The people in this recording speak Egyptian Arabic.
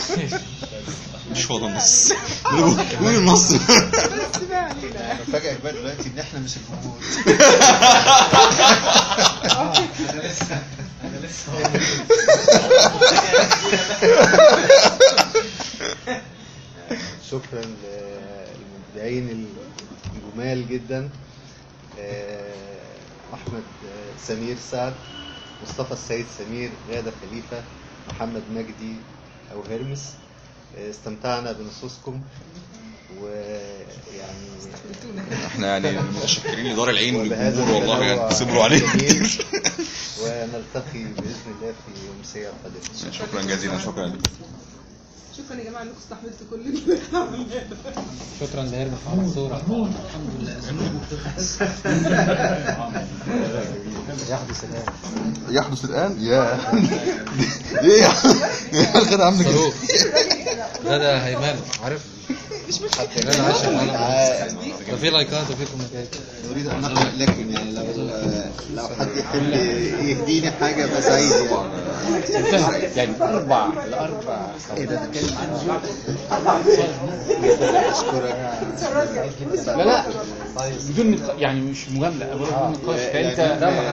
مش هو ده النص قول النص فاجئك بقى دلوقتي ان احنا مش الجمهور شكرا للمبدعين الجمال جدا آه، احمد آه، سمير سعد مصطفى السيد سمير غادة خليفة محمد مجدي او هرمس آه، استمتعنا بنصوصكم ويعني احنا يعني متشكرين لدار العين وبهذا والجمهور والله التنوع يعني صبروا علينا الجميل كتير ونلتقي باذن الله في امسيه قادمه شكرا جزيلا شكرا لك شكرا يا جماعه انكم استحملتوا كل اللي احنا عملناه ده. شكرا لهرمس على الصورة الحمد لله يحدث الان يحدث الان يا ايه يا الغدا عامله كده صاروخ غدا هيمان عارف غدا عشان انا ده في لايكات وفي كومنتات نريد ان نقرا لكم يعني لو لو حد يحب يهديني حاجه ابقى سعيد يعني يعني اربع الاربع ايه ده بتكلم عن اشكرك لا لا بدون نقاش يعني مش مجامله بدون نقاش يعني انت